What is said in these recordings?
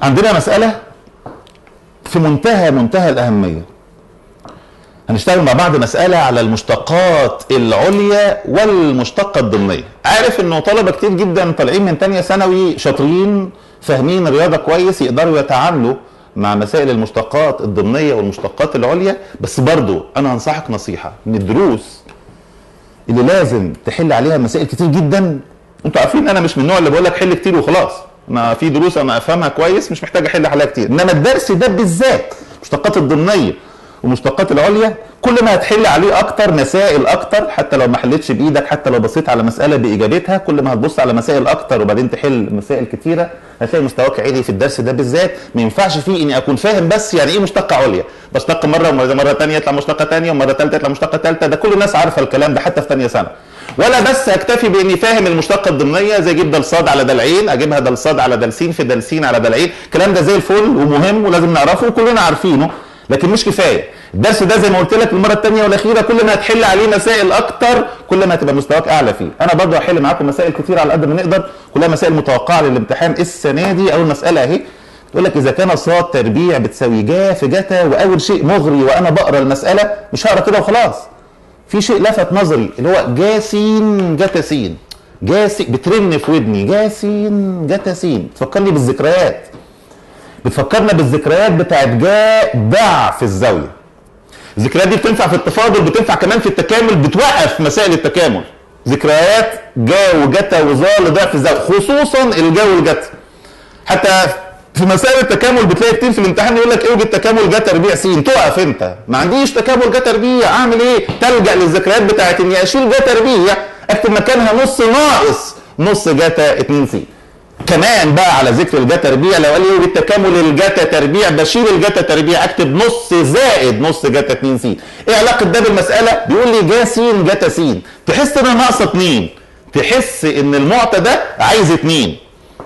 عندنا مسألة في منتهى منتهى الأهمية هنشتغل مع بعض مسألة على المشتقات العليا والمشتقة الضمنية عارف انه طلبة كتير جدا طالعين من تانية ثانوي شاطرين فاهمين الرياضة كويس يقدروا يتعاملوا مع مسائل المشتقات الضمنية والمشتقات العليا بس برضو انا انصحك نصيحة من الدروس اللي لازم تحل عليها مسائل كتير جدا انتوا عارفين ان انا مش من النوع اللي بقول لك حل كتير وخلاص ما في دروس انا افهمها كويس مش محتاج احل عليها كتير انما الدرس ده بالذات المشتقات الضمنيه والمشتقات العليا كل ما هتحل عليه اكتر مسائل اكتر حتى لو ما حلتش بايدك حتى لو بصيت على مساله باجابتها كل ما هتبص على مسائل اكتر وبعدين تحل مسائل كتيره هتلاقي مستواك عالي في الدرس ده بالذات ما ينفعش فيه اني اكون فاهم بس يعني ايه مشتقه عليا بشتق مره ومره مره ثانيه يطلع مشتقه ثانيه ومره ثالثه يطلع مشتقه ثالثه ده كل الناس عارفه الكلام ده حتى في ثانيه سنه ولا بس اكتفي باني فاهم المشتقه الضمنيه زي اجيب دال صاد على دال عين اجيبها دال صاد على دال سين في دال سين على دال عين الكلام ده زي الفل ومهم ولازم نعرفه وكلنا عارفينه لكن مش كفايه الدرس ده زي ما قلت لك المره الثانيه والاخيره كل ما هتحل عليه مسائل اكتر كل ما هتبقى مستواك اعلى فيه انا برضه هحل معاكم مسائل كتير على قد ما نقدر كلها مسائل متوقعه للامتحان السنه دي اول مساله اهي تقول لك اذا كان صاد تربيع بتساوي جا في جتا واول شيء مغري وانا بقرا المساله مش هقرا كده وخلاص في شيء لفت نظري اللي هو جاسين جتا سين جاسين بترن في ودني جاسين جتا سين تفكرني بالذكريات بتفكرنا بالذكريات بتاعت جا دع في الزاويه الذكريات دي بتنفع في التفاضل بتنفع كمان في التكامل بتوقف مسائل التكامل ذكريات جا وجتا وظال ضعف الزاويه خصوصا الجا والجتا حتى في مسائل التكامل بتلاقي كتير في الامتحان يقول لك اوجد تكامل جا تربيع س تقف انت ما عنديش تكامل جا تربيع اعمل ايه؟ تلجا للذكريات بتاعت اني اشيل جا تربيع اكتب مكانها نص ناقص نص جاتا 2 س كمان بقى على ذكر الجا تربيع لو قال لي اوجد تكامل الجاتا تربيع بشيل الجاتا تربيع اكتب نص زائد نص جاتا 2 س ايه علاقه ده بالمساله؟ بيقول لي جا س جاتا س تحس انها ناقصه 2 تحس ان المعطى ده عايز 2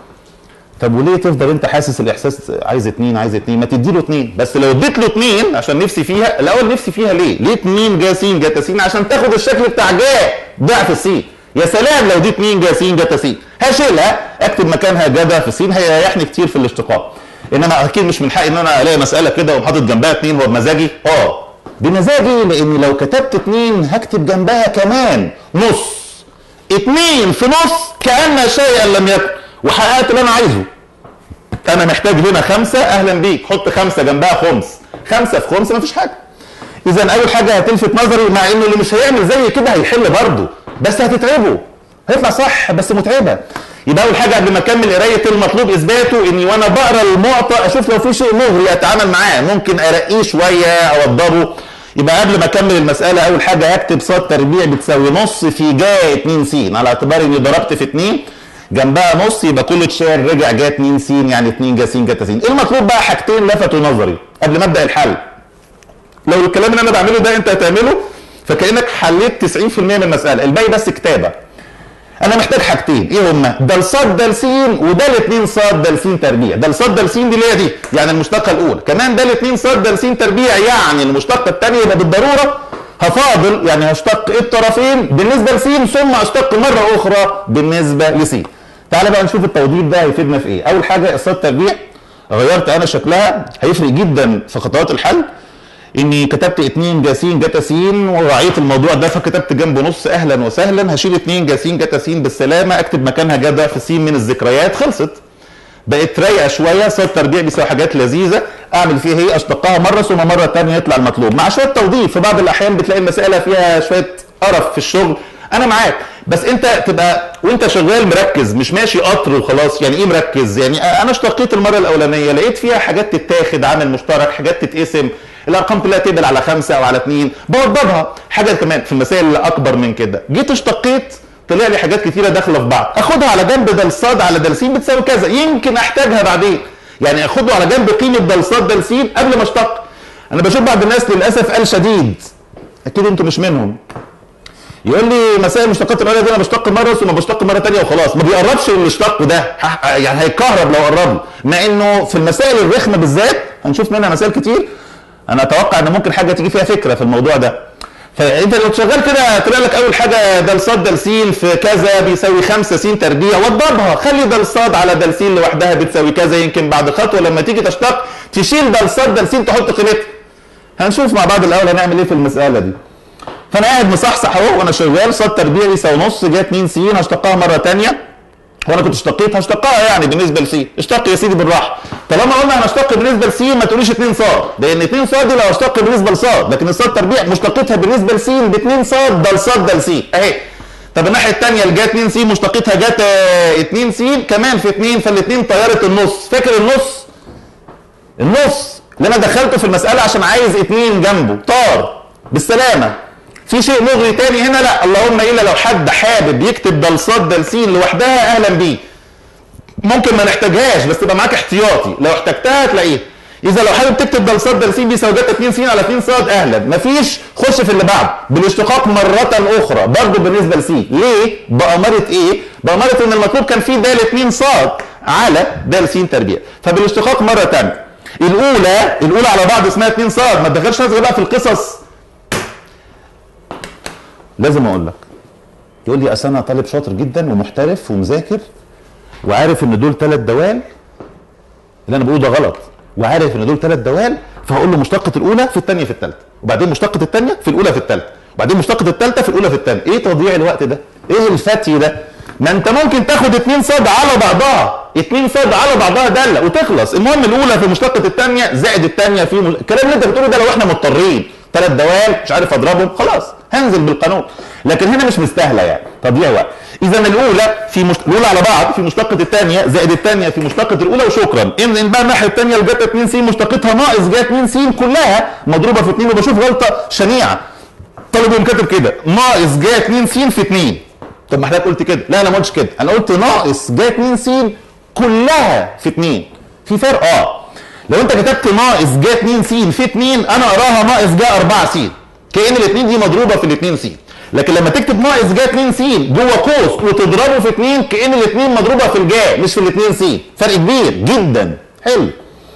طب وليه تفضل انت حاسس الاحساس عايز اتنين عايز اتنين ما تدي له اتنين بس لو اديت له اتنين عشان نفسي فيها الاول نفسي فيها ليه؟ ليه اتنين جا س جاتا س عشان تاخد الشكل بتاع جا ضعف السين يا سلام لو دي اتنين جا س جاتا س هشيلها اكتب مكانها جا ضعف السين هيريحني كتير في الاشتقاق انما اكيد مش من حقي ان انا الاقي مساله كده وحاطط جنبها اتنين هو بمزاجي اه بمزاجي لاني لو كتبت اتنين هكتب جنبها كمان نص اتنين في نص كأن شيئا لم يكن وحققت اللي انا عايزه انا محتاج هنا خمسه اهلا بيك حط خمسه جنبها خمس خمسه في خمس مفيش حاجه اذا اول حاجه هتلفت نظري مع انه اللي مش هيعمل زي كده هيحل برضه بس هتتعبه هيطلع صح بس متعبه يبقى اول حاجه قبل ما اكمل قرايه المطلوب اثباته اني وانا بقرا المعطى اشوف لو في شيء مغري اتعامل معاه ممكن ارقيه شويه اوضبه يبقى قبل ما اكمل المساله اول حاجه هكتب صاد تربيع بتساوي نص في جا 2 س على اعتبار اني ضربت في 2 جنبها نص يبقى كل تشير رجع جا 2 س يعني 2 جا س جاتا س المطلوب بقى حاجتين لفتوا نظري قبل ما ابدا الحل لو الكلام اللي انا بعمله ده انت هتعمله فكانك حليت 90% من المساله الباقي بس كتابه انا محتاج حاجتين ايه هما دال صاد دال س وده الاثنين صاد دال س تربيع دال صاد دال س دي اللي هي دي يعني المشتقه الاولى كمان ده الاثنين صاد دال س تربيع يعني المشتقه الثانيه يبقى بالضروره هفاضل يعني هشتق الطرفين بالنسبه لس ثم اشتق مره اخرى بالنسبه لس تعالى بقى نشوف التوضيح ده هيفيدنا في ايه اول حاجه الصاد تربيع غيرت انا شكلها هيفرق جدا في خطوات الحل اني كتبت 2 جا س جتا س وراعيت الموضوع ده فكتبت جنبه نص اهلا وسهلا هشيل 2 جا س جتا س بالسلامه اكتب مكانها جا ضعف س من الذكريات خلصت بقت رايقه شويه صاد تربيع بيساوي حاجات لذيذه اعمل فيها ايه اشتقها مره ثم مره ثانيه يطلع المطلوب مع شويه توظيف في بعض الاحيان بتلاقي المساله فيها شويه قرف في الشغل انا معاك بس انت تبقى وانت شغال مركز مش ماشي قطر وخلاص يعني ايه مركز يعني انا اشتقيت المره الاولانيه لقيت فيها حاجات تتاخد عامل مشترك حاجات تتقسم الارقام كلها تقبل على خمسه او على اثنين بوضبها حاجه كمان في المسائل اللي اكبر من كده جيت اشتقيت طلع لي حاجات كتيره داخله في بعض اخدها على جنب دال صاد على دال س بتساوي كذا يمكن احتاجها بعدين يعني اخده على جنب قيمه دال صاد دال س قبل ما اشتق انا بشوف بعض الناس للاسف قال شديد اكيد انتوا مش منهم يقول لي مسائل مشتقات العليا دي انا بشتق مره ثم بشتق مره ثانيه وخلاص ما بيقربش اللي اشتقه ده يعني هيكهرب لو قرب له مع انه في المسائل الرخمه بالذات هنشوف منها مسائل كتير انا اتوقع ان ممكن حاجه تيجي فيها فكره في الموضوع ده فانت لو شغال كده طلع لك اول حاجه دال صاد دال س في كذا بيساوي 5 س تربيع وضربها خلي دال صاد على دال س لوحدها بتساوي كذا يمكن بعد خطوه لما تيجي تشتق تشيل دال صاد دال س تحط قيمتها هنشوف مع بعض الاول هنعمل ايه في المساله دي فانا قاعد مصحصح اهو وانا شغال صاد تربيع يساوي نص جايه 2 س هشتقها مره ثانيه وانا كنت اشتقيت هشتقها يعني بالنسبه لسي اشتق يا سيدي بالراحه طالما قلنا هنشتق بالنسبه لسي ما تقوليش 2 صاد لان 2 صاد دي لو اشتق بالنسبه لصاد لكن الصاد تربيع مشتقتها بالنسبه لسي ب 2 صاد ده لصاد ده لسي اهي طب الناحيه الثانيه اللي جت 2 سي مشتقتها جت 2 سي كمان في 2 فالاثنين طيرت النص فاكر النص النص اللي انا دخلته في المساله عشان عايز 2 جنبه طار بالسلامه في شيء مغري تاني هنا لا اللهم الا لو حد حابب يكتب دال صاد دال س لوحدها اهلا بيه ممكن ما نحتاجهاش بس تبقى معاك احتياطي لو احتجتها تلاقيها اذا لو حابب تكتب دال صاد دال س بيساوي جت 2 س على 2 صاد اهلا مفيش خش في اللي بعد بالاشتقاق مره اخرى برضه بالنسبه لس ليه باماره ايه باماره ان المطلوب كان فيه دال 2 صاد على دال س تربيع فبالاشتقاق مره ثانيه الاولى الاولى على بعض اسمها 2 صاد ما تدخلش نفسك بقى في القصص لازم اقول لك يقول لي اصل انا طالب شاطر جدا ومحترف ومذاكر وعارف ان دول ثلاث دوال اللي انا بقوله ده غلط وعارف ان دول ثلاث دوال فهقول له مشتقه الاولى في الثانيه في الثالثه وبعدين مشتقه الثانيه في الاولى في الثالثه وبعدين مشتقه الثالثه في الاولى في الثانيه ايه تضييع الوقت ده ايه الفتي ده ما انت ممكن تاخد اتنين صاد على بعضها اتنين صاد على بعضها داله وتخلص المهم الاولى في مشتقه الثانيه زائد الثانيه في مش... الكلام اللي انت بتقوله ده لو احنا مضطرين ثلاث دوال مش عارف اضربهم خلاص هنزل بالقانون لكن هنا مش مستاهله يعني تضييع وقت اذا الاولى في مش... الاولى على بعض في مشتقه الثانيه زائد الثانيه في مشتقه الاولى وشكرا ان بقى الناحيه الثانيه الجتا 2 س مشتقتها ناقص جا 2 س كلها مضروبه في 2 وبشوف غلطه شنيعه طالب يوم كاتب كده ناقص جا 2 س في 2 طب ما حضرتك قلت كده لا انا ما قلتش كده انا قلت ناقص جا 2 س كلها في 2 في فرق اه لو انت كتبت ناقص جا 2 س في 2 انا اراها ناقص جا 4 س كان الاثنين دي مضروبه في الاثنين س لكن لما تكتب ناقص جا 2 س جوه قوس وتضربه في 2 كان الاثنين مضروبه في الجا مش في الاثنين س فرق كبير جدا حلو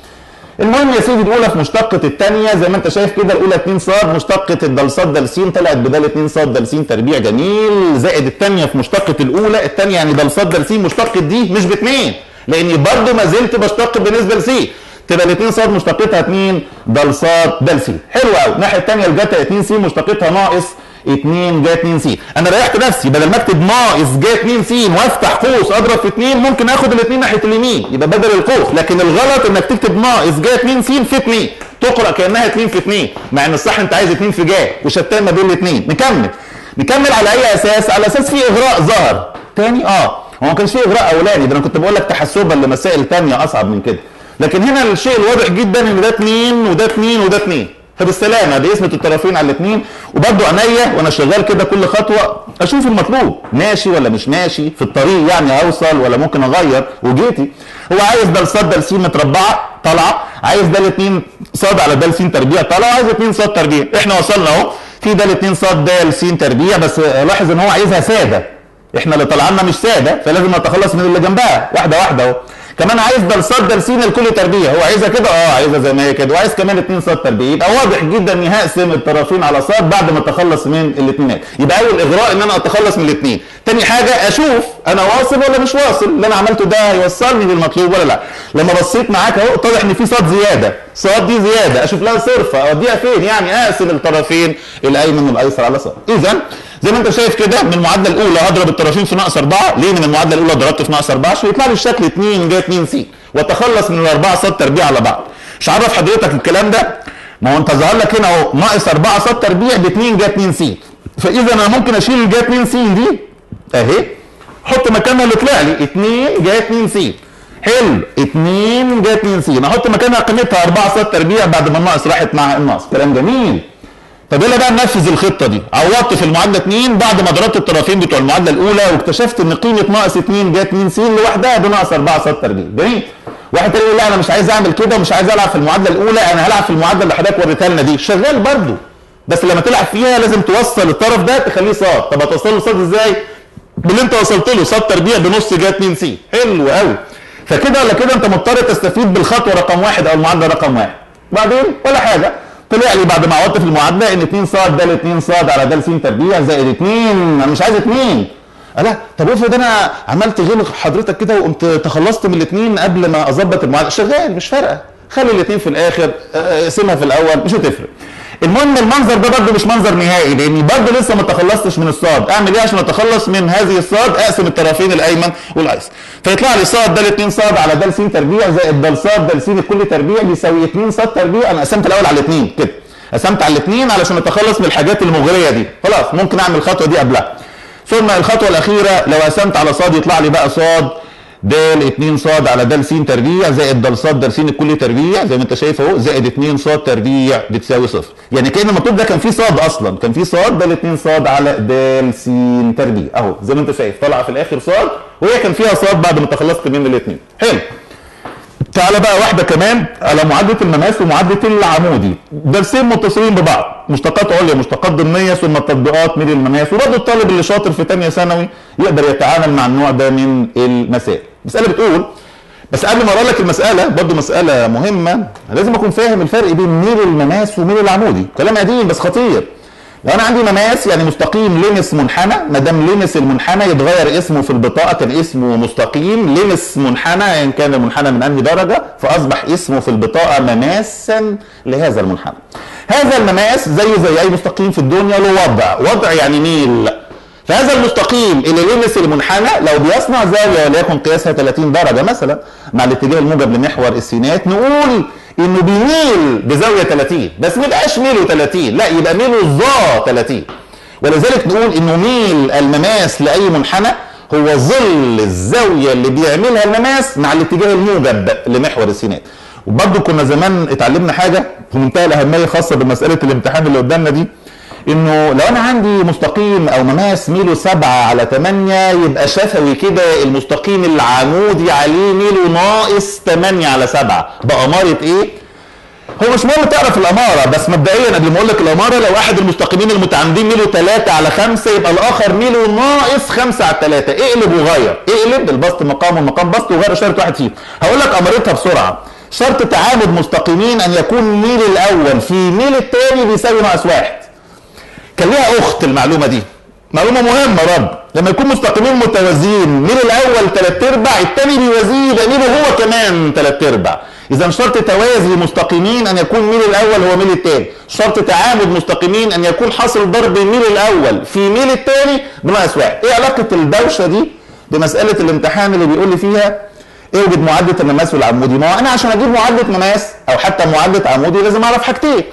المهم يا سيدي الاولى في مشتقه الثانيه زي ما انت شايف كده الاولى 2 صاد مشتقه الدال صاد دال س طلعت بدال 2 صاد دال س تربيع جميل زائد الثانيه في مشتقه الاولى الثانيه يعني دال صاد دال س مشتقه دي مش باثنين لاني برضه ما زلت بشتق بالنسبه لس تبقى الاثنين صاد مشتقتها 2 دال صاد دال س حلو قوي الناحيه الثانيه الجتا 2 س مشتقتها ناقص 2 جا 2 س انا ريحت نفسي بدل ما اكتب ناقص جا 2 س وافتح قوس اضرب في 2 ممكن اخد الاثنين ناحيه اليمين يبقى بدل القوس لكن الغلط انك تكتب ناقص جا 2 س في 2 تقرا كانها 2 في 2 مع ان الصح انت عايز 2 في جا وشتان ما بين الاثنين نكمل نكمل على اي اساس على اساس في اغراء ظهر تاني اه هو ما كانش في اغراء اولاني ده انا كنت بقول لك تحسبا لمسائل ثانيه اصعب من كده لكن هنا الشيء الواضح جدا ان ده 2 وده 2 وده 2 فبالسلامه بقسمه الطرفين على الاثنين وبرضه عينيا وانا شغال كده كل خطوه اشوف المطلوب ماشي ولا مش ماشي في الطريق يعني اوصل ولا ممكن اغير وجيتي هو عايز ده صاد ده س متربعه طالعه عايز ده الاثنين صاد على ده س تربيع طالعه عايز اثنين صاد تربيع احنا وصلنا اهو في ده الاثنين صاد ده س تربيع بس لاحظ ان هو عايزها ساده احنا اللي طلعنا مش ساده فلازم نتخلص من اللي جنبها واحده واحده اهو كمان عايز ده صاد ده س الكل تربيع هو عايزها كده اه عايزها زي ما هي كده وعايز كمان اثنين صاد تربيع يبقى واضح جدا اني هقسم الطرفين على صاد بعد ما اتخلص من الاثنينات يبقى اول اغراء ان انا اتخلص من الاثنين تاني حاجه اشوف انا واصل ولا مش واصل اللي انا عملته ده هيوصلني للمطلوب ولا لا لما بصيت معاك اهو اتضح ان في صاد زياده صاد دي زياده اشوف لها صرفه اوديها فين يعني اقسم الطرفين الايمن والايسر على صاد اذا زي ما انت شايف كده من المعادله الاولى هضرب الطرفين في ناقص 4 ليه من المعادله الاولى ضربت في ناقص 4 عشان يطلع لي الشكل 2 جاي 2 س واتخلص من الاربعه صاد تربيع على بعض مش عرف حضرتك الكلام ده ما هو انت ظهر لك هنا اهو ناقص 4 صاد تربيع ب 2 جا 2 س فاذا انا ممكن اشيل الجا 2 س دي اهي حط مكانها اللي طلع لي 2 جا 2 س حلو 2 جا 2 س انا احط مكانها قيمتها 4 صاد تربيع بعد ما الناقص راحت مع الناقص كلام جميل طب يلا بقى ننفذ الخطه دي عوضت في المعادله 2 بعد ما ضربت الطرفين بتوع المعادله الاولى واكتشفت ان قيمه ناقص 2 جا 2 س لوحدها بناقص 4 صاد تربيع جميل واحد تاني يقول لا انا مش عايز اعمل كده ومش عايز العب في المعادله الاولى انا هلعب في المعادله اللي حضرتك وريتها لنا دي شغال برضه بس لما تلعب فيها لازم توصل الطرف ده تخليه صاد طب هتوصل له صاد ازاي؟ باللي انت وصلت له صاد تربيع بنص جا 2 س حلو قوي فكده ولا كده انت مضطر تستفيد بالخطوه رقم واحد او المعادله رقم واحد بعدين ولا حاجه طلع لي بعد ما عوضت في المعادله ان 2 ص د 2 ص على د س تربيع زائد 2 انا مش عايز 2 لا طب افرض انا عملت غير حضرتك كده وقمت تخلصت من الاثنين قبل ما اظبط المعادله شغال مش فارقه خلي الاثنين في الاخر آه، اقسمها في الاول مش هتفرق المهم المنظر ده برضه مش منظر نهائي لاني برضه لسه ما تخلصتش من الصاد اعمل ايه عشان اتخلص من هذه الصاد اقسم الطرفين الايمن والايسر فيطلع لي صاد ده 2 صاد على د س تربيع زائد د صاد د س الكل تربيع بيساوي 2 صاد تربيع انا قسمت الاول على الاثنين كده قسمت على الاثنين علشان اتخلص من الحاجات المغريه دي خلاص ممكن اعمل الخطوه دي قبلها ثم الخطوه الاخيره لو قسمت على صاد يطلع لي بقى صاد د 2 ص على د س تربيع زائد د ص د س الكل تربيع زي ما انت شايف اهو زائد 2 ص تربيع بتساوي صفر يعني كان المطلوب ده كان فيه صاد اصلا كان فيه صاد د 2 ص على د س تربيع اهو زي ما انت شايف طلع في الاخر صاد وهي كان فيها صاد بعد ما تخلصت من الاثنين حلو تعالى بقى واحدة كمان على معادلة المماس ومعادلة العمودي درسين متصلين ببعض مشتقات عليا مشتقات ضمنية ثم التطبيقات من المماس وبرضه الطالب اللي شاطر في ثانية ثانوي يقدر يتعامل مع النوع ده من المسائل المسألة بتقول بس قبل ما اقول لك المسألة برضه مسألة مهمة لازم اكون فاهم الفرق بين ميل المماس وميل العمودي كلام قديم بس خطير لو انا عندي مماس يعني مستقيم لمس منحنى ما دام لمس المنحنى يتغير اسمه في البطاقه كان اسمه مستقيم لمس منحنى ان يعني كان المنحنى من انهي درجه فاصبح اسمه في البطاقه مماسا لهذا المنحنى. هذا المماس زيه زي اي مستقيم في الدنيا له وضع، وضع يعني ميل. فهذا المستقيم اللي لمس المنحنى لو بيصنع زاويه وليكن قياسها 30 درجه مثلا مع الاتجاه الموجب لمحور السينات نقول انه بيميل بزاويه 30 بس ما يبقاش ميله 30 لا يبقى ميله ظا 30 ولذلك نقول انه ميل المماس لاي منحنى هو ظل الزاويه اللي بيعملها المماس مع الاتجاه الموجب لمحور السينات وبرضه كنا زمان اتعلمنا حاجه في منتهى الاهميه خاصه بمساله الامتحان اللي قدامنا دي انه لو انا عندي مستقيم او مماس ميله 7 على 8 يبقى شفوي كده المستقيم العمودي عليه ميله ناقص 8 على 7 بأمارة ايه؟ هو مش مهم تعرف الاماره بس مبدئيا قبل ما اقول لك الاماره لو احد المستقيمين المتعامدين ميله 3 على 5 يبقى الاخر ميله ناقص 5 على 3 اقلب وغير اقلب البسط مقام والمقام بسط وغير شرط واحد فيهم هقول لك امارتها بسرعه شرط تعامد مستقيمين ان يكون ميل الاول في ميل الثاني بيساوي ناقص واحد كان ليها اخت المعلومه دي معلومه مهمه رب لما يكون مستقيمين متوازيين مين الاول ثلاث ارباع الثاني بيوازيه يبقى مين هو كمان ثلاث ارباع اذا شرط توازي مستقيمين ان يكون ميل الاول هو ميل الثاني شرط تعامد مستقيمين ان يكون حاصل ضرب ميل الاول في ميل الثاني بناقص واحد ايه علاقه الدوشه دي بمساله الامتحان اللي بيقول لي فيها اوجد معادله المماس والعمودي ما هو انا عشان اجيب معادله مماس او حتى معادله عمودي لازم اعرف حاجتين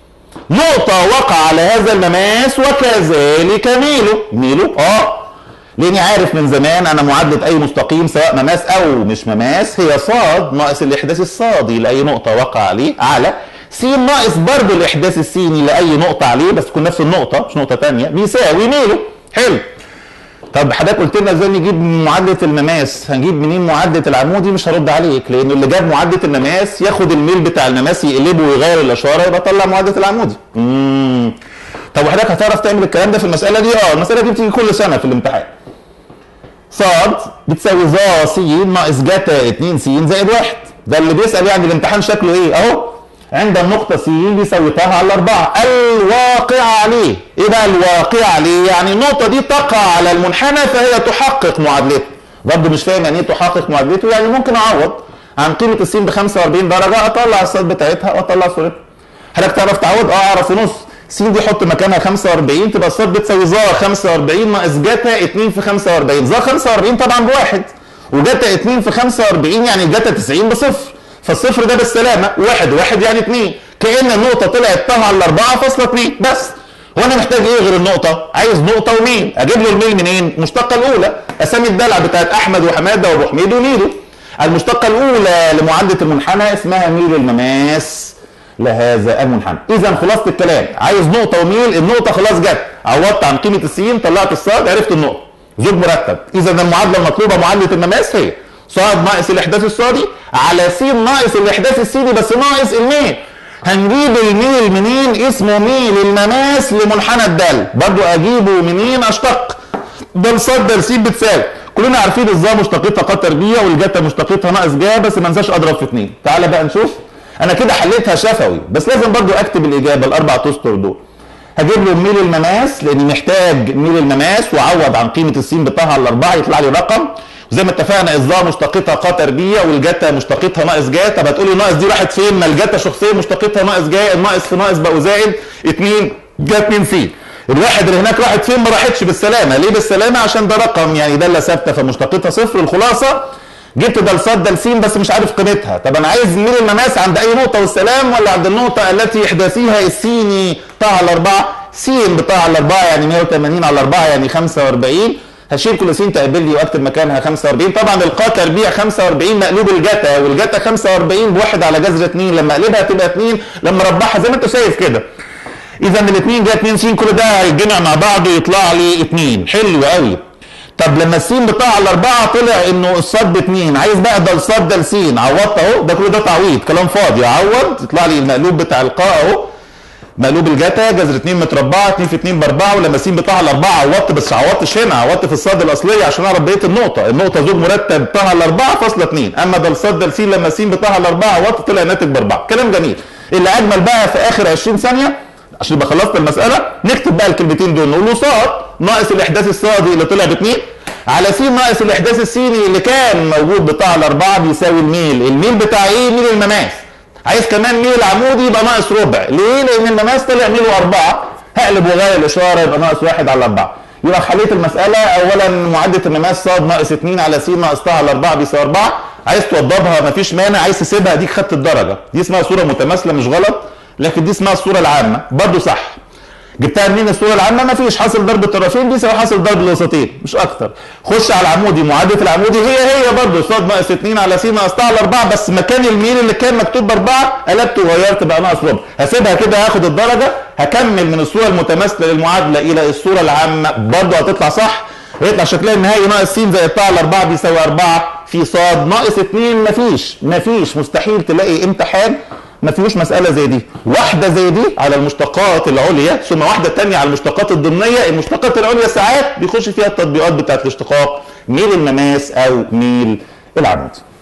نقطة وقع على هذا المماس وكذلك ميله ميله اه لاني عارف من زمان انا معادلة اي مستقيم سواء مماس او مش مماس هي صاد ناقص الاحداث الصادي لاي نقطة وقع عليه على س ناقص برضه الاحداث السيني لاي نقطة عليه بس تكون نفس النقطة مش نقطة تانية بيساوي ميله حلو طب حضرتك قلت لنا ازاي نجيب معادله المماس هنجيب منين معادله العمودي مش هرد عليك لان اللي جاب معادله المماس ياخد الميل بتاع المماس يقلبه ويغير الاشاره يبقى طلع معادله العمودي امم طب وحضرتك هتعرف تعمل الكلام ده في المساله دي اه المساله دي بتيجي كل سنه في الامتحان صاد بتساوي ظا س ناقص جتا 2 س زائد 1 ده اللي بيسال يعني الامتحان شكله ايه اهو عند النقطة س بيساوي ت على الأربعة الواقع عليه إيه بقى الواقع عليه يعني النقطة دي تقع على المنحنى فهي تحقق معادلته برضه مش فاهم يعني ايه تحقق معادلته يعني ممكن أعوض عن قيمة السين ب 45 درجة أطلع الصاد بتاعتها وأطلع صورتها حضرتك تعرف تعوض؟ أه أعرف ونص س دي حط مكانها 45 تبقى الصاد بتساوي ظا 45 ناقص جتا 2 في 45 ظا 45 طبعا بواحد وجتا 2 في 45 يعني جتا 90 بصفر فالصفر ده بالسلامه واحد واحد يعني اثنين كان النقطه طلعت طه على 4.2 بس هو انا محتاج ايه غير النقطه؟ عايز نقطه وميل اجيب له الميل منين؟ المشتقه الاولى اسامي الدلع بتاعت احمد وحماده وابو حميد وميدو المشتقه الاولى لمعادله المنحنى اسمها ميل المماس لهذا المنحنى اذا خلاصه الكلام عايز نقطه وميل النقطه خلاص جت عوضت عن قيمه السين طلعت الصاد عرفت النقطه زوج مرتب اذا المعادله المطلوبه معادله المماس هي صاد ناقص الاحداث الصادي على س ناقص الاحداث السيدي بس ناقص الميل هنجيب الميل منين اسمه ميل المماس لمنحنى الدال برضو اجيبه منين اشتق دال صاد دال س بتساوي كلنا عارفين الظا مشتقتها قد تربيع والجتا مشتقتها ناقص جا بس ما انساش اضرب في اثنين تعالى بقى نشوف انا كده حليتها شفوي بس لازم برضو اكتب الاجابه الاربع اسطر دول هجيب له ميل المماس لاني محتاج ميل المماس واعوض عن قيمه السين بتاعها على الاربعه يطلع لي رقم وزي ما اتفقنا الظا مشتقتها ق تربيع والجتا مشتقتها ناقص جا طب هتقولي ناقص دي راحت فين؟ ما الجتا شخصيه مشتقتها ناقص جا الناقص في ناقص بقوا زائد 2 جا 2 سين الواحد اللي هناك راحت فين؟ ما راحتش بالسلامه ليه بالسلامه؟ عشان ده رقم يعني داله ثابته فمشتقتها صفر الخلاصه جبت دال صاد دال سين بس مش عارف قيمتها طب انا عايز ميل المماس عند اي نقطه والسلام ولا عند النقطه التي احداثيها السيني بتاع على الاربعه سين بتاع على الاربعه يعني 180 على الاربعه يعني 45 هشيل كل سين تقابل لي واكتب مكانها 45 طبعا القا تربيع 45 مقلوب الجتا والجتا 45 بواحد على جذر 2 لما اقلبها تبقى 2 لما اربعها زي ما انت شايف كده اذا الاثنين جا 2 س كل ده هيتجمع مع بعض ويطلع لي 2 حلو قوي طب لما السين بتاع الاربعه طلع انه الصاد باثنين عايز بقى ده الصاد ده السين عوضت اهو ده كله ده تعويض كلام فاضي اعوض يطلع لي المقلوب بتاع القاء اهو مقلوب الجتا جذر 2 متربعه 2 في 2 ب 4 ولما السين بتاعها الاربعه عوضت بس عوضتش هنا عوضت في الصاد الاصليه عشان اعرف بقيه النقطه النقطه زوج مرتب بتاعها الاربعه فاصله 2 اما ده الصاد ده السين لما السين بتاعها الاربعه عوضت طلع ناتج باربعه كلام جميل اللي اجمل بقى في اخر 20 ثانيه عشان يبقى خلصت المساله نكتب بقى الكلمتين دول نقول له صاد ناقص الاحداث الصادي اللي طلع باثنين على س ناقص الاحداث السيني اللي كان موجود بتاع الاربعه بيساوي الميل الميل بتاع ايه ميل المماس عايز كمان ميل عمودي يبقى ناقص ربع ليه لان المماس طلع ميله اربعه هقلب وغير الاشاره يبقى ناقص واحد على اربعه يبقى حليت المساله اولا معادله المماس صاد ناقص 2 على س ناقص طه على 4 بيساوي 4 عايز توضبها مفيش مانع عايز تسيبها ديك خدت الدرجه دي اسمها صوره متماثله مش غلط لكن دي اسمها الصوره العامه برضه صح جبتها منين الصوره العامه ما فيش حاصل ضرب الطرفين بيساوي حاصل ضرب الوسطين مش اكتر خش على العمودي معادله العمودي هي هي برضه صاد ناقص 2 على س ناقص ط على 4 بس مكان الميل اللي كان مكتوب باربعه قلبته وغيرت بقى ناقص ربع هسيبها كده هاخد الدرجه هكمل من الصوره المتماثله للمعادله الى الصوره العامه برضه هتطلع صح ويطلع شكلها النهائي ناقص س زائد ط على 4 بيساوي 4 في صاد ناقص 2 مفيش مفيش مستحيل تلاقي امتحان ما فيهوش مسألة زي دي واحدة زي دي على المشتقات العليا ثم واحدة تانية على المشتقات الضمنية المشتقات العليا ساعات بيخش فيها التطبيقات بتاعت الاشتقاق ميل المماس أو ميل العمود